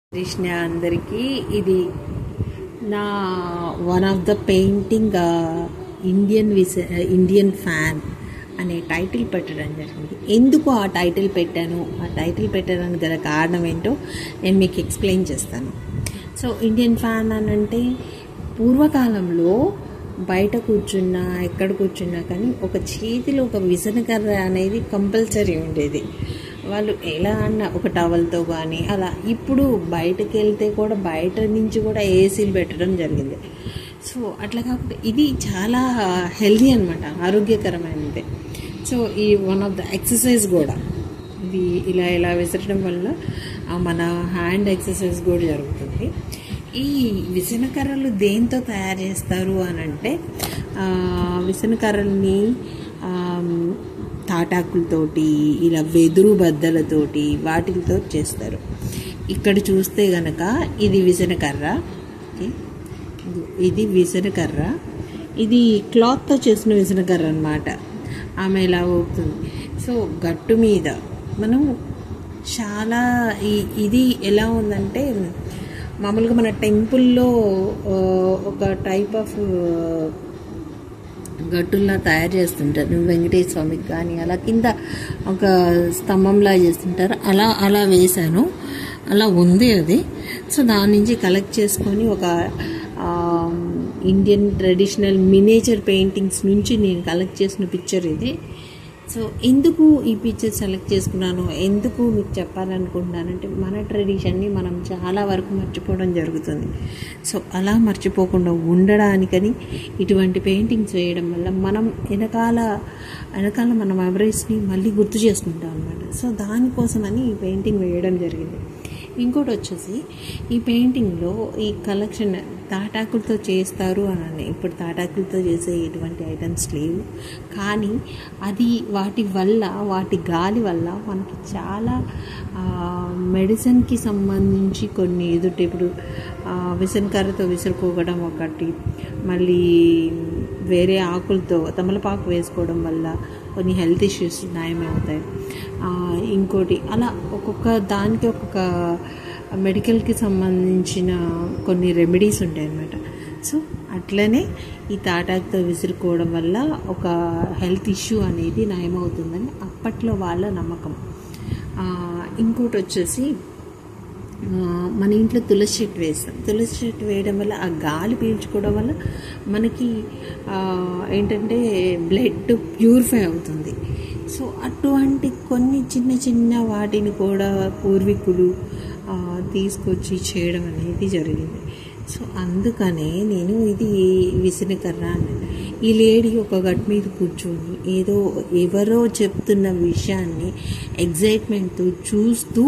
కృష్ణ అందరికీ ఇది నా one of the painting Indian విస ఇండియన్ ఫ్యాన్ అనే టైటిల్ పెట్టడం జరిగింది ఎందుకు ఆ టైటిల్ పెట్టాను ఆ టైటిల్ పెట్టడానికి గల కారణం ఏంటో నేను మీకు ఎక్స్ప్లెయిన్ చేస్తాను సో ఇండియన్ ఫ్యాన్ అని అంటే పూర్వకాలంలో బయట కూర్చున్నా ఎక్కడ కూర్చున్నా కానీ ఒక చేతిలో ఒక విసనకర్ర అనేది కంపల్సరీ ఉండేది వాళ్ళు ఎలా అన్న ఒక టవల్తో కానీ అలా ఇప్పుడు బయటకు వెళ్తే కూడా బయట నుంచి కూడా ఏసీలు పెట్టడం జరిగింది సో అట్లా కాకుండా ఇది చాలా హెల్దీ అనమాట ఆరోగ్యకరమైనది సో ఈ వన్ ఆఫ్ ద ఎక్సర్సైజ్ కూడా ఇది ఇలా ఇలా విసరడం వల్ల ఆ మన హ్యాండ్ ఎక్సర్సైజ్ కూడా జరుగుతుంది ఈ విసనకర్రలు దేంతో తయారు చేస్తారు అని అంటే విసనకర్రల్ని తాటాకులతోటి ఇలా వెదురు బద్దలతోటి వాటితో చేస్తారు ఇక్కడ చూస్తే గనక ఇది విసనకర్ర ఓకే ఇది విసనకర్ర ఇది క్లాత్తో చేసిన విసనకర్ర అనమాట ఆమె ఇలా ఊపుతుంది సో గట్టు మీద మనం చాలా ఈ ఇది ఎలా ఉందంటే మామూలుగా మన టెంపుల్లో ఒక టైప్ ఆఫ్ గట్టుల్లా తయారు చేస్తుంటారు వెంకటేశ్వర స్వామికి కానీ అలా కింద ఒక స్తంభంలా చేస్తుంటారు అలా అలా వేశాను అలా ఉంది అది సో దాని నుంచి కలెక్ట్ చేసుకొని ఒక ఇండియన్ ట్రెడిషనల్ మినేచర్ పెయింటింగ్స్ నుంచి నేను కలెక్ట్ చేసిన పిక్చర్ ఇది సో ఎందుకు ఈ పిక్చర్ సెలెక్ట్ చేసుకున్నాను ఎందుకు మీకు చెప్పాలనుకుంటున్నానంటే మన ట్రెడిషన్ని మనం చాలా వరకు మర్చిపోవడం జరుగుతుంది సో అలా మర్చిపోకుండా ఉండడానికని ఇటువంటి పెయింటింగ్స్ వేయడం వల్ల మనం వెనకాల వెనకాల మన మెమరీస్ని మళ్ళీ గుర్తు చేసుకుంటాం అనమాట సో దానికోసమని ఈ పెయింటింగ్ వేయడం జరిగింది ఇంకోటి వచ్చేసి ఈ పెయింటింగ్లో ఈ కలెక్షన్ తాటాకులతో చేస్తారు అని ఇప్పుడు తాటాకులతో చేసే ఎటువంటి ఐటమ్స్ లేవు కానీ అది వాటి వల్ల వాటి గాలి వల్ల మనకి చాలా మెడిసిన్కి సంబంధించి కొన్ని ఎదుటి ఇప్పుడు విసనకర్రతో విసురుకోవడం ఒకటి మళ్ళీ వేరే ఆకులతో తమలపాకు వేసుకోవడం వల్ల కొన్ని హెల్త్ ఇష్యూస్ నయమవుతాయి ఇంకోటి అలా ఒక్కొక్క దానికి ఒక్కొక్క మెడికల్కి సంబంధించిన కొన్ని రెమెడీస్ ఉంటాయి అన్నమాట సో అట్లనే ఈ తాటాకుతో విసురుకోవడం వల్ల ఒక హెల్త్ ఇష్యూ అనేది నయమవుతుందని అప్పట్లో వాళ్ళ నమ్మకం ఇంకోటి వచ్చేసి మన ఇంట్లో తులసి చెట్టు వేస్తాం తులసి చెట్టు వేయడం వల్ల ఆ గాలి పీల్చుకోవడం వల్ల మనకి ఏంటంటే బ్లడ్ ప్యూరిఫై అవుతుంది సో అటువంటి కొన్ని చిన్న చిన్న వాటిని కూడా పూర్వీకులు తీసుకొచ్చి చేయడం అనేది జరిగింది సో అందుకనే నేను ఇది విసనకర్ర అన్నాను ఈ లేడీ ఒక గట్ మీద కూర్చొని ఏదో ఎవరో చెప్తున్న విషయాన్ని ఎగ్జైట్మెంట్తో చూస్తూ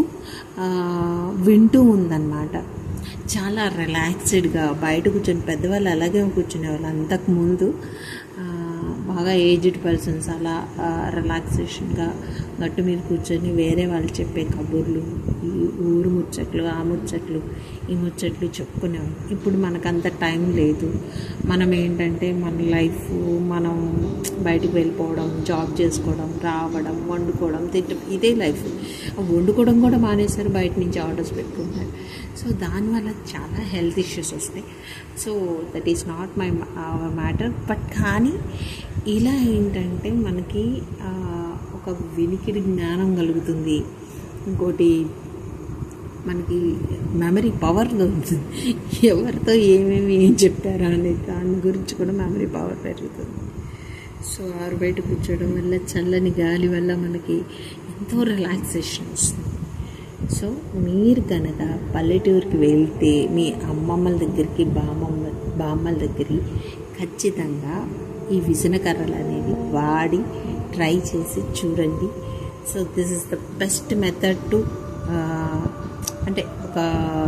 వింటూ ఉందన్నమాట చాలా రిలాక్స్డ్గా బయట కూర్చొని పెద్దవాళ్ళు అలాగే కూర్చునేవాళ్ళు అంతకుముందు బాగా ఏజ్డ్ పర్సన్స్ అలా రిలాక్సేషన్గా గట్టు మీద కూర్చొని వేరే వాళ్ళు చెప్పే కబుర్లు ఈ ఊరు ముచ్చట్లు ఆ ముచ్చట్లు ఈ ముచ్చట్లు చెప్పుకునేవాళ్ళం ఇప్పుడు మనకంత టైం లేదు మనం ఏంటంటే మన లైఫ్ మనం బయటికి వెళ్ళిపోవడం జాబ్ చేసుకోవడం రావడం వండుకోవడం తిట్టడం ఇదే లైఫ్ వండుకోవడం కూడా మానేశారు బయట నుంచి ఆర్డర్స్ పెట్టుకుంటారు సో దానివల్ల చాలా హెల్త్ ఇష్యూస్ వస్తాయి so that is not my our matter but కానీ ఇలా ఏంటంటే మనకి ఒక వినికిడి జ్ఞానం కలుగుతుంది ఇంకోటి మనకి మెమరీ పవర్ దొరుకుతుంది ఎవరితో ఏమేమి ఏం చెప్పారా అనే దాని గురించి కూడా మెమరీ పవర్ పెరుగుతుంది సో ఆరు బయట కూర్చోవడం వల్ల చల్లని గాలి వల్ల మనకి ఎంతో రిలాక్సేషన్ వస్తుంది సో మీరు కనుక పల్లెటూరుకి వెళ్తే మీ అమ్మమ్మల దగ్గరికి బామ్మమ్మ బామ్మల దగ్గరికి ఖచ్చితంగా ఈ విసనకర్రలు అనేవి వాడి ట్రై చేసి చూడండి so this is the best method to అంటే ఒక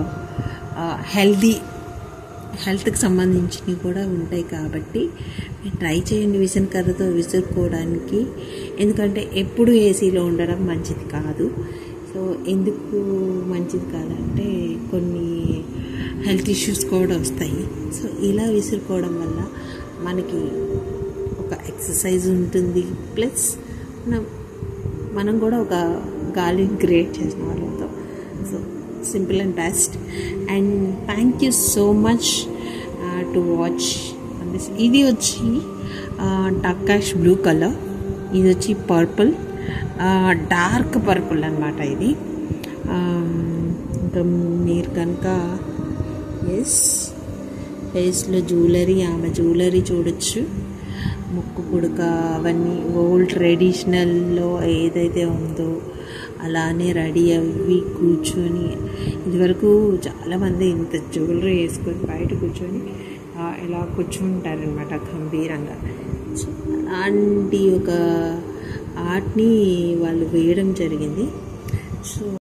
హెల్దీ హెల్త్కి సంబంధించినవి కూడా ఉంటాయి కాబట్టి ట్రై చేయండి విసనకర్రతో విసురుకోవడానికి ఎందుకంటే ఎప్పుడు ఏసీలో ఉండడం మంచిది కాదు సో ఎందుకు మంచిది కాదంటే కొన్ని హెల్త్ ఇష్యూస్ కూడా వస్తాయి సో ఇలా విసురుకోవడం వల్ల మనకి ఒక ఎక్సర్సైజ్ ఉంటుంది ప్లస్ మనం మనం కూడా ఒక గాలిని క్రియేట్ చేసిన వాళ్ళతో so simple and best and thank you so much to watch this ఇది వచ్చి టక్కాష్ బ్లూ కలర్ ఇది వచ్చి పర్పుల్ డార్క్ పర్పుల్ అనమాట ఇది ఇంకా మీరు కనుక ఎస్ ఫేస్లో జ్యువెలరీ ఆమె జ్యువెలరీ చూడొచ్చు ముక్కు పుడక అవన్నీ ఓల్డ్ ట్రెడిషనల్లో ఏదైతే ఉందో అలానే రెడీ అవి కూర్చొని ఇదివరకు చాలామంది ఇంత జ్యువెలరీ వేసుకొని బయట కూర్చొని ఇలా కూర్చుంటారనమాట గంభీరంగా సో అలాంటి ఒక ఆర్ట్ని వాళ్ళు వేయడం జరిగింది సో